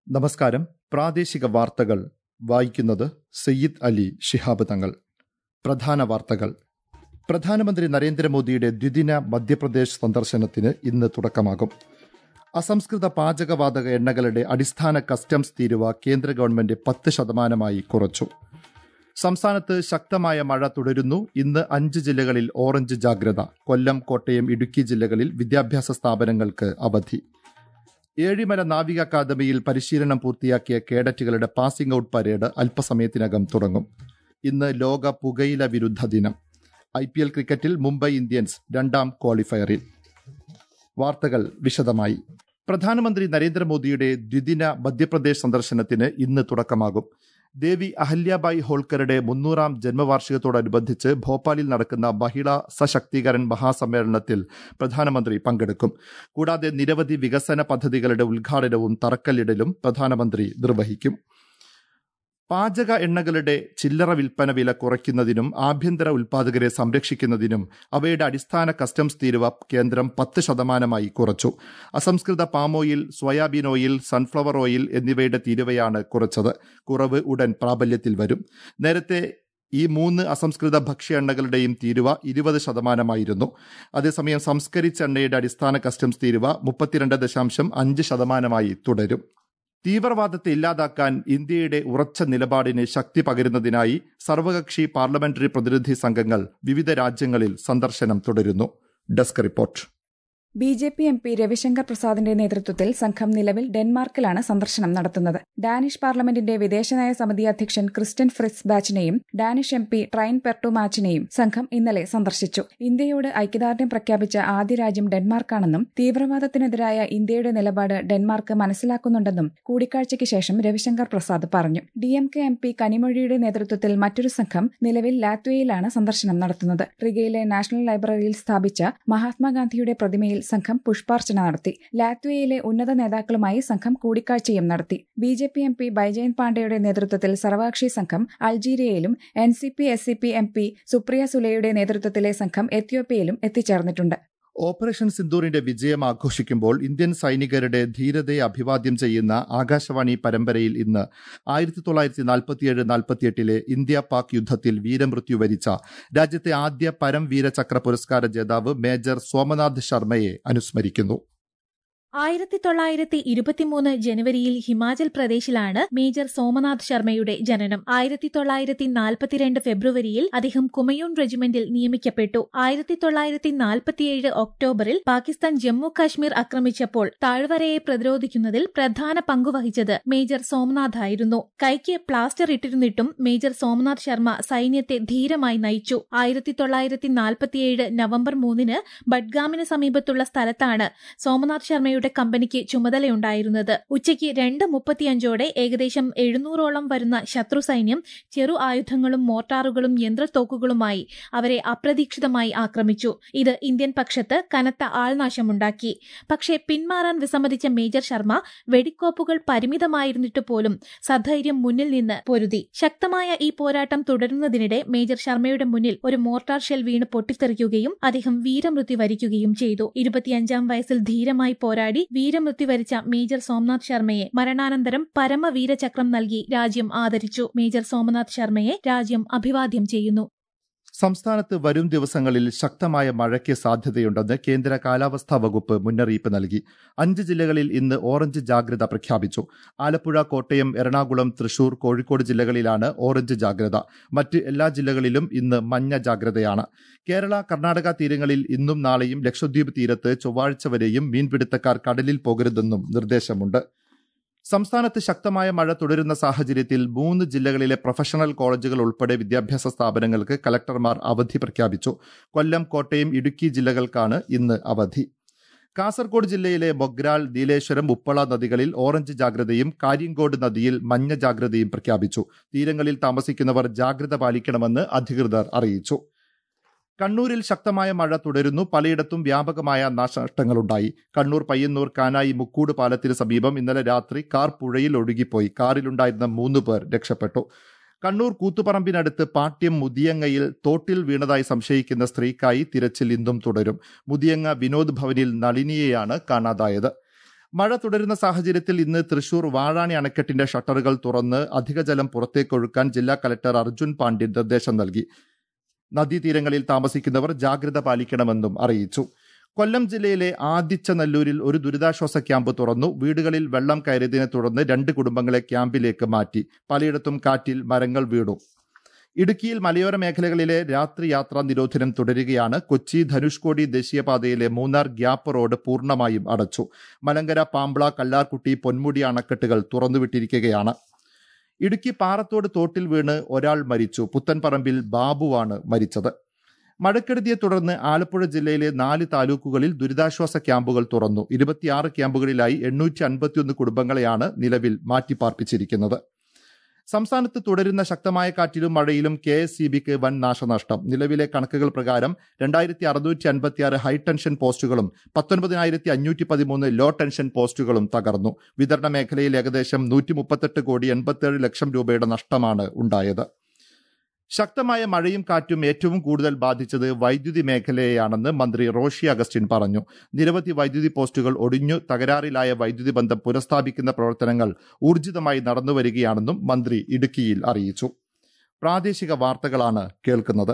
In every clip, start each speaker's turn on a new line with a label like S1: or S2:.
S1: നമസ്കാരം പ്രാദേശിക വാർത്തകൾ വായിക്കുന്നത് സയ്യിദ് അലി ശിഹാബ് തങ്ങൾ പ്രധാന വാർത്തകൾ പ്രധാനമന്ത്രി നരേന്ദ്രമോദിയുടെ ദ്വിദിന മധ്യപ്രദേശ് സന്ദർശനത്തിന് ഇന്ന് തുടക്കമാകും അസംസ്കൃത പാചകവാതക എണ്ണകളുടെ അടിസ്ഥാന കസ്റ്റംസ് തീരുവ കേന്ദ്ര ഗവൺമെന്റ് പത്ത് ശതമാനമായി കുറച്ചു സംസ്ഥാനത്ത് ശക്തമായ മഴ തുടരുന്നു ഇന്ന് അഞ്ച് ജില്ലകളിൽ ഓറഞ്ച് ജാഗ്രത കൊല്ലം കോട്ടയം ഇടുക്കി ജില്ലകളിൽ വിദ്യാഭ്യാസ സ്ഥാപനങ്ങൾക്ക് അവധി ഏഴിമല നാവിക അക്കാദമിയിൽ പരിശീലനം പൂർത്തിയാക്കിയ കേഡറ്റുകളുടെ പാസിംഗ് ഔട്ട് പരേഡ് അല്പസമയത്തിനകം തുടങ്ങും ഇന്ന് ലോക പുകയില വിരുദ്ധ ദിനം ഐ പി എൽ ക്രിക്കറ്റിൽ മുംബൈ ഇന്ത്യൻസ് രണ്ടാം ക്വാളിഫയറിൽ വാർത്തകൾ വിശദമായി പ്രധാനമന്ത്രി നരേന്ദ്രമോദിയുടെ ദ്വിദിന മധ്യപ്രദേശ് സന്ദർശനത്തിന് ഇന്ന് തുടക്കമാകും ദേവി അഹല്യാബായി ഹോൾക്കറുടെ മുന്നൂറാം ജന്മവാർഷികത്തോടനുബന്ധിച്ച് ഭോപ്പാലിൽ നടക്കുന്ന മഹിളാ സശക്തീകരൺ മഹാസമ്മേളനത്തിൽ പ്രധാനമന്ത്രി പങ്കെടുക്കും കൂടാതെ നിരവധി വികസന പദ്ധതികളുടെ ഉദ്ഘാടനവും തറക്കല്ലിടലും പ്രധാനമന്ത്രി നിർവഹിക്കും പാചക എണ്ണകളുടെ ചില്ലറ വിൽപ്പന വില കുറയ്ക്കുന്നതിനും ആഭ്യന്തര ഉൽപാദകരെ സംരക്ഷിക്കുന്നതിനും അവയുടെ അടിസ്ഥാന കസ്റ്റംസ് തീരുവ കേന്ദ്രം പത്ത് ശതമാനമായി കുറച്ചു അസംസ്കൃത palm oil soyabean oil sunflower oil എന്നിവയുടെ തീരുവയാണ് കുറച്ചത് കുറവ് ഉടൻ പ്രാബല്യത്തിൽ വരും നേരത്തെ ഈ മൂന്ന് അസംസ്കൃത ഭക്ഷ്യ എണ്ണകളുടെയും തീരുവ ഇരുപത് ശതമാനമായിരുന്നു അതേസമയം സംസ്കരിച്ച എണ്ണയുടെ അടിസ്ഥാന കസ്റ്റംസ് തീരുവ മുപ്പത്തിരണ്ട് ദശാംശം അഞ്ച് ശതമാനമായി തുടരും തീവ്രവാദത്തെ ഇല്ലാതാക്കാൻ ഇന്ത്യയുടെ ഉറച്ച നിലപാടിന് ശക്തി പകരുന്നതിനായി സർവകക്ഷി പാർലമെന്ററി പ്രതിനിധി സംഘങ്ങൾ വിവിധ രാജ്യങ്ങളിൽ സന്ദർശനം തുടരുന്നു desk report
S2: B J P M P Ravishankar പ്രസാദിന്റെ നേതൃത്വത്തിൽ സംഘം നിലവിൽ ഡെൻമാർക്കിലാണ് സന്ദർശനം നടത്തുന്നത് ഡാനിഷ് പാർലമെന്റിന്റെ വിദേശനയ സമിതി അധ്യക്ഷൻ ക്രിസ്റ്റൻ ഫ്രിസ് ബാച്ചിനെയും ഡാനിഷ് എം പി ട്രൈൻ പെർട്ടുമാച്ചിനെയും സംഘം ഇന്നലെ സന്ദർശിച്ചു ഇന്ത്യയോട് ഐക്യദാർഢ്യം പ്രഖ്യാപിച്ച ആദ്യ രാജ്യം ഡെൻമാർക്കാണെന്നും തീവ്രവാദത്തിനെതിരായ ഇന്ത്യയുടെ നിലപാട് ഡെൻമാർക്ക് മനസ്സിലാക്കുന്നുണ്ടെന്നും കൂടിക്കാഴ്ചയ്ക്ക് ശേഷം രവിശങ്കർ പ്രസാദ് പറഞ്ഞു D M K M P കനിമൊഴിയുടെ നേതൃത്വത്തിൽ മറ്റൊരു സംഘം നിലവിൽ ലാത്വയിലാണ് സന്ദർശനം നടത്തുന്നത് റിഗയിലെ നാഷണൽ ലൈബ്രറിയിൽ സ്ഥാപിച്ച മഹാത്മാഗാന്ധിയുടെ പ്രതിമയിൽ സംഘം പുഷ്പാർച്ചന നടത്തി ലാത്വിയയിലെ ഉന്നത നേതാക്കളുമായി സംഘം കൂടിക്കാഴ്ചയും നടത്തി B J P M P Baijayant പാണ്ഡെയുടെ നേതൃത്വത്തിൽ സർവകക്ഷി സംഘം അൾജീരിയയിലും N C P S C P M P Supriya സുലയുടെ നേതൃത്വത്തിലെ സംഘം എത്യോപ്യയിലും എത്തിച്ചേർന്നിട്ടുണ്ട്
S1: ഓപ്പറേഷൻ സിന്ദൂറിന്റെ വിജയം ആഘോഷിക്കുമ്പോൾ ഇന്ത്യൻ സൈനികരുടെ ധീരതയെ അഭിവാദ്യം ചെയ്യുന്ന ആകാശവാണി പരമ്പരയിൽ ഇന്ന് ആയിരത്തി തൊള്ളായിരത്തി നാൽപ്പത്തിയേഴ് നാൽപ്പത്തിയെട്ടിലെ ഇന്ത്യ പാക് യുദ്ധത്തിൽ വീരമൃത്യു വരിച്ച രാജ്യത്തെ ആദ്യ പരംവീര ചക്ര പുരസ്കാര ജേതാവ് മേജർ സോമനാഥ് ശർമ്മയെ അനുസ്മരിക്കുന്നു
S3: ആയിരത്തി തൊള്ളായിരത്തി ഇരുപത്തിമൂന്ന് ജനുവരിയിൽ ഹിമാചൽ പ്രദേശിലാണ് മേജർ സോമനാഥ് ശർമ്മയുടെ ജനനം ആയിരത്തി തൊള്ളായിരത്തി നാൽപ്പത്തിരണ്ട് ഫെബ്രുവരിയിൽ അദ്ദേഹം കുമയൂൺ റെജിമെന്റിൽ നിയമിക്കപ്പെട്ടു ആയിരത്തി തൊള്ളായിരത്തി നാൽപ്പത്തിയേഴ് ഒക്ടോബറിൽ പാകിസ്ഥാൻ ജമ്മു കാശ്മീർ ആക്രമിച്ചപ്പോൾ താഴ്വരയെ പ്രതിരോധിക്കുന്നതിൽ പ്രധാന പങ്കുവഹിച്ചത് മേജർ സോമനാഥ് ആയിരുന്നു കൈക്ക് പ്ലാസ്റ്റർ ഇട്ടിരുന്നിട്ടും മേജർ സോമനാഥ് ശർമ്മ സൈന്യത്തെ ധീരമായി നയിച്ചു ആയിരത്തി തൊള്ളായിരത്തി നാൽപ്പത്തിയേഴ് നവംബർ മൂന്നിന് ബഡ്ഗാമിന് സമീപത്തുള്ള സ്ഥലത്താണ് സോമനാഥ് ശർമ്മയുടെ യുടെ കമ്പനിക്ക് ചുമതലയുണ്ടായിരുന്നത് ഉച്ചയ്ക്ക് രണ്ട് മുപ്പത്തിയഞ്ചോടെ ഏകദേശം എഴുന്നൂറോളം വരുന്ന ശത്രു സൈന്യം ചെറു ആയുധങ്ങളും മോർട്ടാറുകളും യന്ത്രത്തോക്കുകളുമായി അവരെ അപ്രതീക്ഷിതമായി ആക്രമിച്ചു ഇത് ഇന്ത്യൻ പക്ഷത്ത് കനത്ത ആൾനാശമുണ്ടാക്കി പക്ഷേ പിന്മാറാൻ വിസമ്മതിച്ച മേജർ ശർമ്മ വെടിക്കോപ്പുകൾ പരിമിതമായിരുന്നിട്ട് പോലും സധൈര്യം മുന്നിൽ നിന്ന് പൊരുതി ശക്തമായ ഈ പോരാട്ടം തുടരുന്നതിനിടെ മേജർ ശർമ്മയുടെ മുന്നിൽ ഒരു മോർട്ടാർ ഷെൽ വീണ് പൊട്ടിത്തെറിക്കുകയും അദ്ദേഹം വീരമൃത്യു വരിക്കുകയും ചെയ്തു ഇരുപത്തിയഞ്ചാം വയസ്സിൽ ധീരമായി പോരാടി പോരാടി വീരമൃത്യു വരിച്ച മേജർ സോമനാഥ് ശർമ്മയെ മരണാനന്തരം പരമവീരചക്രം നൽകി രാജ്യം ആദരിച്ചു മേജർ സോമനാഥ് ശർമ്മയെ രാജ്യം അഭിവാദ്യം ചെയ്യുന്നു
S1: സംസ്ഥാനത്ത് വരും ദിവസങ്ങളിൽ ശക്തമായ മഴയ്ക്ക് സാധ്യതയുണ്ടെന്ന് കേന്ദ്ര കാലാവസ്ഥാ വകുപ്പ് മുന്നറിയിപ്പ് നൽകി അഞ്ച് ജില്ലകളിൽ ഇന്ന് ഓറഞ്ച് ജാഗ്രത പ്രഖ്യാപിച്ചു ആലപ്പുഴ കോട്ടയം എറണാകുളം തൃശൂർ കോഴിക്കോട് ജില്ലകളിലാണ് ഓറഞ്ച് ജാഗ്രത മറ്റ് എല്ലാ ജില്ലകളിലും ഇന്ന് മഞ്ഞ ജാഗ്രതയാണ് കേരള കർണാടക തീരങ്ങളിൽ ഇന്നും നാളെയും ലക്ഷദ്വീപ് തീരത്ത് ചൊവ്വാഴ്ച വരെയും മീൻപിടുത്തക്കാർ കടലിൽ പോകരുതെന്നും നിർദ്ദേശമുണ്ട് സംസ്ഥാനത്ത് ശക്തമായ മഴ തുടരുന്ന സാഹചര്യത്തിൽ മൂന്ന് ജില്ലകളിലെ പ്രൊഫഷണൽ കോളേജുകൾ ഉൾപ്പെടെ വിദ്യാഭ്യാസ സ്ഥാപനങ്ങൾക്ക് കലക്ടർമാർ അവധി പ്രഖ്യാപിച്ചു കൊല്ലം കോട്ടയം ഇടുക്കി ജില്ലകൾക്കാണ് ഇന്ന് അവധി കാസർഗോഡ് ജില്ലയിലെ മൊഗ്രാൽ നീലേശ്വരം ഉപ്പള നദികളിൽ ഓറഞ്ച് ജാഗ്രതയും കാര്യങ്കോട് നദിയിൽ മഞ്ഞ ജാഗ്രതയും പ്രഖ്യാപിച്ചു തീരങ്ങളിൽ താമസിക്കുന്നവർ ജാഗ്രത പാലിക്കണമെന്ന് അധികൃതർ അറിയിച്ചു കണ്ണൂരിൽ ശക്തമായ മഴ തുടരുന്നു പലയിടത്തും വ്യാപകമായ നാശനഷ്ടങ്ങളുണ്ടായി കണ്ണൂർ പയ്യന്നൂർ കാനായി മുക്കൂട് പാലത്തിന് സമീപം ഇന്നലെ രാത്രി കാർ പുഴയിൽ ഒഴുകിപ്പോയി കാറിലുണ്ടായിരുന്ന മൂന്ന് പേർ രക്ഷപ്പെട്ടു കണ്ണൂർ കൂത്തുപറമ്പിനടുത്ത് പാട്യം മുതിയങ്ങയിൽ തോട്ടിൽ വീണതായി സംശയിക്കുന്ന സ്ത്രീക്കായി തിരച്ചിൽ ഇന്നും തുടരും മുതിയങ്ങ വിനോദ് ഭവനിൽ നളിനിയെയാണ് കാണാതായത് മഴ തുടരുന്ന സാഹചര്യത്തിൽ ഇന്ന് തൃശൂർ വാഴാണി അണക്കെട്ടിന്റെ ഷട്ടറുകൾ തുറന്ന് അധിക ജലം പുറത്തേക്കൊഴുക്കാൻ ജില്ലാ കലക്ടർ അർജുൻ പാണ്ഡ്യൻ നിർദ്ദേശം നൽകി നദീതീരങ്ങളിൽ താമസിക്കുന്നവർ ജാഗ്രത പാലിക്കണമെന്നും അറിയിച്ചു കൊല്ലം ജില്ലയിലെ ആദിച്ചനല്ലൂരിൽ ഒരു ദുരിതാശ്വാസ ക്യാമ്പ് തുറന്നു വീടുകളിൽ വെള്ളം കയറിയതിനെ തുടർന്ന് രണ്ട് കുടുംബങ്ങളെ ക്യാമ്പിലേക്ക് മാറ്റി പലയിടത്തും കാറ്റിൽ മരങ്ങൾ വീണു ഇടുക്കിയിൽ മലയോര മേഖലകളിലെ രാത്രി യാത്രാ നിരോധനം തുടരുകയാണ് കൊച്ചി ധനുഷ്കോടി ദേശീയപാതയിലെ മൂന്നാർ ഗ്യാപ്പ് റോഡ് പൂർണ്ണമായും അടച്ചു മലങ്കര പാമ്പ്ള കല്ലാർകുട്ടി പൊന്മുടി അണക്കെട്ടുകൾ തുറന്നുവിട്ടിരിക്കുകയാണ് ഇടുക്കി പാറത്തോട് തോട്ടിൽ വീണ് ഒരാൾ മരിച്ചു പുത്തൻപറമ്പിൽ ബാബുവാണ് മരിച്ചത് മഴക്കെടുതിയെ തുടർന്ന് ആലപ്പുഴ ജില്ലയിലെ നാല് താലൂക്കുകളിൽ ദുരിതാശ്വാസ ക്യാമ്പുകൾ തുറന്നു ഇരുപത്തിയാറ് ക്യാമ്പുകളിലായി എണ്ണൂറ്റി അൻപത്തിയൊന്ന് കുടുംബങ്ങളെയാണ് നിലവിൽ മാറ്റിപ്പാർപ്പിച്ചിരിക്കുന്നത് സംസ്ഥാനത്ത് തുടരുന്ന ശക്തമായ കാറ്റിലും മഴയിലും കെ എസ് സി ബിക്ക് വൻ നാശനഷ്ടം നിലവിലെ കണക്കുകൾ പ്രകാരം രണ്ടായിരത്തി അറുന്നൂറ്റി അൻപത്തിയാറ് ഹൈടെൻഷൻ പോസ്റ്റുകളും പത്തൊൻപതിനായിരത്തി അഞ്ഞൂറ്റി പതിമൂന്ന് ലോ ടെൻഷൻ പോസ്റ്റുകളും തകർന്നു വിതരണ മേഖലയിൽ ഏകദേശം നൂറ്റി മുപ്പത്തെട്ട് കോടി എൺപത്തിയേഴ് ലക്ഷം രൂപയുടെ നഷ്ടമാണ് ഉണ്ടായത് ശക്തമായ മഴയും കാറ്റും ഏറ്റവും കൂടുതൽ ബാധിച്ചത് വൈദ്യുതി മേഖലയെയാണെന്ന് മന്ത്രി റോഷി അഗസ്റ്റിൻ പറഞ്ഞു നിരവധി വൈദ്യുതി പോസ്റ്റുകൾ ഒടിഞ്ഞു തകരാറിലായ വൈദ്യുതി ബന്ധം പുനഃസ്ഥാപിക്കുന്ന പ്രവർത്തനങ്ങൾ ഊർജിതമായി നടന്നുവരികയാണെന്നും മന്ത്രി ഇടുക്കിയിൽ അറിയിച്ചു പ്രാദേശിക വാർത്തകളാണ് കേൾക്കുന്നത്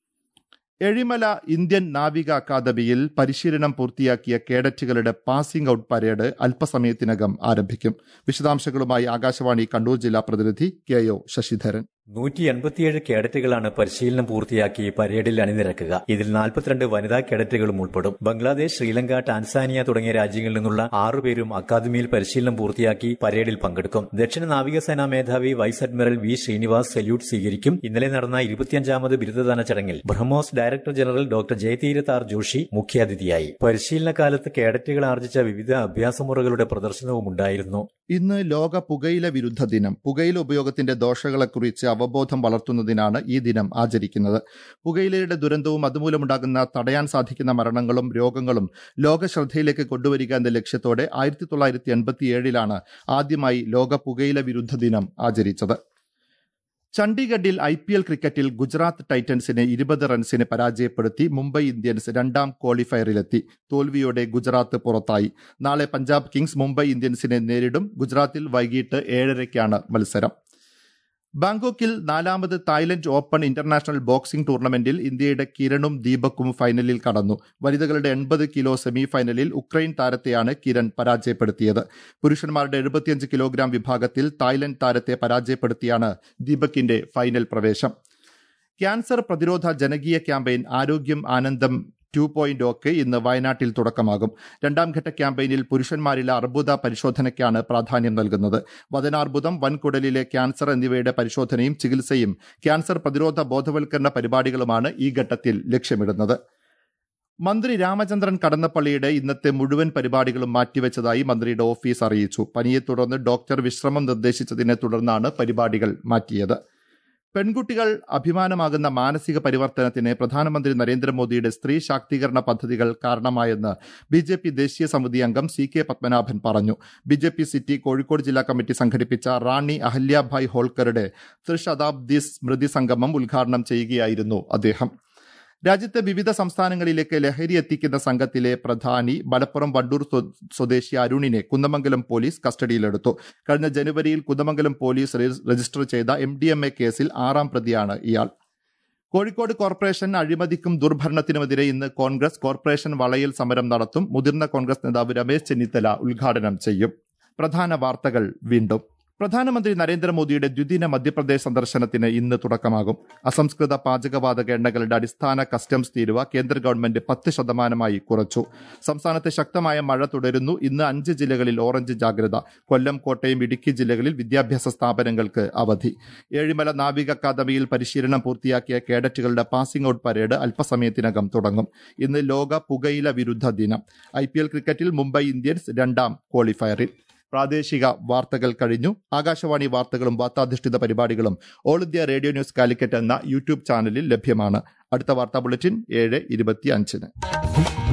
S1: എഴിമല ഇന്ത്യൻ നാവിക അക്കാദമിയിൽ പരിശീലനം പൂർത്തിയാക്കിയ കേഡറ്റുകളുടെ പാസിംഗ് ഔട്ട് പരേഡ് അല്പസമയത്തിനകം ആരംഭിക്കും വിശദാംശങ്ങളുമായി ആകാശവാണി കണ്ണൂർ ജില്ലാ പ്രതിനിധി കെ ഒ ശശിധരൻ
S4: നൂറ്റി എൺപത്തിയേഴ് കേഡറ്റുകളാണ് പരിശീലനം പൂർത്തിയാക്കി പരേഡിൽ അണിനിരക്കുക ഇതിൽ നാൽപ്പത്തിരണ്ട് വനിതാ കേഡറ്റുകളും ഉൾപ്പെടും ബംഗ്ലാദേശ് ശ്രീലങ്ക ടാൻസാനിയ തുടങ്ങിയ രാജ്യങ്ങളിൽ നിന്നുള്ള ആറുപേരും അക്കാദമിയിൽ പരിശീലനം പൂർത്തിയാക്കി പരേഡിൽ പങ്കെടുക്കും ദക്ഷിണ നാവികസേനാ മേധാവി vice admiral V Srinivas salute സ്വീകരിക്കും ഇന്നലെ നടന്ന ഇരുപത്തിയഞ്ചാമത് ബിരുദദാന ചടങ്ങിൽ BrahMos director general doctor Jayateerth R Joshi മുഖ്യാതിഥിയായി പരിശീലന കാലത്ത് കേഡറ്റുകൾ ആർജിച്ച വിവിധ അഭ്യാസമുറകളുടെ പ്രദർശനവും ഉണ്ടായിരുന്നു
S1: ഇന്ന് ലോക പുകയില വിരുദ്ധ ദിനം പുകയില ഉപയോഗത്തിന്റെ ദോഷങ്ങളെക്കുറിച്ച് അവബോധം വളർത്തുന്നതിനാണ് ഈ ദിനം ആചരിക്കുന്നത് പുകയിലയുടെ ദുരന്തവും അതുമൂലമുണ്ടാകുന്ന തടയാൻ സാധിക്കുന്ന മരണങ്ങളും രോഗങ്ങളും ലോക ശ്രദ്ധയിലേക്ക് കൊണ്ടുവരിക എന്ന ലക്ഷ്യത്തോടെ ആയിരത്തി തൊള്ളായിരത്തി എൺപത്തിയേഴിലാണ് ആദ്യമായി ലോക പുകയില വിരുദ്ധ ദിനം ആചരിച്ചത് ചണ്ഡീഗഡിൽ ഐ പി എൽ ക്രിക്കറ്റിൽ ഗുജറാത്ത് ടൈറ്റൻസിനെ ഇരുപത് റൺസിന് പരാജയപ്പെടുത്തി മുംബൈ ഇന്ത്യൻസ് രണ്ടാം ക്വാളിഫയറിലെത്തി തോൽവിയോടെ ഗുജറാത്ത് പുറത്തായി നാളെ പഞ്ചാബ് കിങ്സ് മുംബൈ ഇന്ത്യൻസിനെ നേരിടും ഗുജറാത്തിൽ വൈകിട്ട് ഏഴരയ്ക്കാണ് മത്സരം ബാങ്കോക്കിൽ നാലാമത് തായ്ലൻഡ് ഓപ്പൺ ഇന്റർനാഷണൽ ബോക്സിംഗ് ടൂർണമെന്റിൽ ഇന്ത്യയുടെ കിരണും ദീപക്കും ഫൈനലിൽ കടന്നു വനിതകളുടെ എൺപത് കിലോ സെമി ഫൈനലിൽ ഉക്രൈൻ താരത്തെയാണ് കിരൺ പരാജയപ്പെടുത്തിയത് പുരുഷന്മാരുടെ എഴുപത്തിയഞ്ച് കിലോഗ്രാം വിഭാഗത്തിൽ തായ്ലൻഡ് താരത്തെ പരാജയപ്പെടുത്തിയാണ് ദീപകിന്റെ ഫൈനൽ പ്രവേശം ക്യാൻസർ പ്രതിരോധ ജനകീയ ക്യാമ്പയിൻ ആരോഗ്യം ആനന്ദം ടു പോയിന്റ് ഒക്കെ ഇന്ന് വയനാട്ടിൽ തുടക്കമാകും രണ്ടാം ഘട്ട ക്യാമ്പയിനിൽ പുരുഷന്മാരിലെ അർബുദ പരിശോധനയ്ക്കാണ് പ്രാധാന്യം നൽകുന്നത് വതനാർബുദം വൻകുടലിലെ ക്യാൻസർ എന്നിവയുടെ പരിശോധനയും ചികിത്സയും ക്യാൻസർ പ്രതിരോധ ബോധവൽക്കരണ പരിപാടികളുമാണ് ഈ ഘട്ടത്തിൽ ലക്ഷ്യമിടുന്നത് മന്ത്രി രാമചന്ദ്രൻ കടന്നപ്പള്ളിയുടെ ഇന്നത്തെ മുഴുവൻ പരിപാടികളും മാറ്റിവെച്ചതായി മന്ത്രിയുടെ ഓഫീസ് അറിയിച്ചു പനിയെ തുടർന്ന് ഡോക്ടർ വിശ്രമം നിർദ്ദേശിച്ചതിനെ തുടർന്നാണ് പരിപാടികൾ മാറ്റിയത് പെൺകുട്ടികൾ അഭിമാനമാകുന്ന മാനസിക പരിവർത്തനത്തിന് പ്രധാനമന്ത്രി നരേന്ദ്രമോദിയുടെ സ്ത്രീ ശാക്തീകരണ പദ്ധതികൾ കാരണമായെന്ന് ബി ജെ പി ദേശീയ സമിതി അംഗം സി കെ പത്മനാഭൻ പറഞ്ഞു B J P city Kozhikode ജില്ലാ കമ്മിറ്റി സംഘടിപ്പിച്ച റാണി അഹല്യാഭായ് ഹോൾക്കറുടെ ത്രിശതാബ്ദി സ്മൃതി സംഗമം ഉദ്ഘാടനം ചെയ്യുകയായിരുന്നു അദ്ദേഹം രാജ്യത്തെ വിവിധ സംസ്ഥാനങ്ങളിലേക്ക് ലഹരി എത്തിക്കുന്ന സംഘത്തിലെ പ്രധാനി മലപ്പുറം വണ്ടൂർ സ്വദേശി അരുണിനെ കുന്നമംഗലം പോലീസ് കസ്റ്റഡിയിലെടുത്തു കഴിഞ്ഞ ജനുവരിയിൽ കുന്നമംഗലം പോലീസ് രജിസ്റ്റർ ചെയ്ത എം ഡി എം എ കേസിൽ ആറാം പ്രതിയാണ് ഇയാൾ കോഴിക്കോട് കോർപ്പറേഷൻ അഴിമതിക്കും ദുർഭരണത്തിനുമെതിരെ ഇന്ന് കോൺഗ്രസ് കോർപ്പറേഷൻ വളയൽ സമരം നടത്തും മുതിർന്ന കോൺഗ്രസ് നേതാവ് രമേശ് ചെന്നിത്തല ഉദ്ഘാടനം ചെയ്യും പ്രധാന വാർത്തകൾ വീണ്ടും പ്രധാനമന്ത്രി നരേന്ദ്രമോദിയുടെ ദ്വിദിന മധ്യപ്രദേശ് സന്ദർശനത്തിന് ഇന്ന് തുടക്കമാകും അസംസ്കൃത പാചകവാതക എണ്ണകളുടെ അടിസ്ഥാന കസ്റ്റംസ് തീരുവ കേന്ദ്ര ഗവൺമെന്റ് പത്ത് ശതമാനമായി കുറച്ചു സംസ്ഥാനത്ത് ശക്തമായ മഴ തുടരുന്നു ഇന്ന് അഞ്ച് ജില്ലകളിൽ ഓറഞ്ച് ജാഗ്രത കൊല്ലം കോട്ടയം ഇടുക്കി ജില്ലകളിൽ വിദ്യാഭ്യാസ സ്ഥാപനങ്ങൾക്ക് അവധി ഏഴിമല നാവിക അക്കാദമിയിൽ പരിശീലനം പൂർത്തിയാക്കിയ കേഡറ്റുകളുടെ പാസിംഗ് ഔട്ട് പരേഡ് അല്പസമയത്തിനകം തുടങ്ങും ഇന്ന് ലോക പുകയില വിരുദ്ധ ദിനം ഐ ക്രിക്കറ്റിൽ മുംബൈ ഇന്ത്യൻസ് രണ്ടാം ക്വാളിഫയറിൽ പ്രാദേശിക വാർത്തകൾ കഴിഞ്ഞു ആകാശവാണി വാർത്തകളും വാർത്താധിഷ്ഠിത പരിപാടികളും All India Radio News Calicut എന്ന യൂട്യൂബ് ചാനലിൽ ലഭ്യമാണ് അടുത്ത വാർത്താ ബുള്ളറ്റിൻ ഏഴ് ഇരുപത്തി അഞ്ചിന്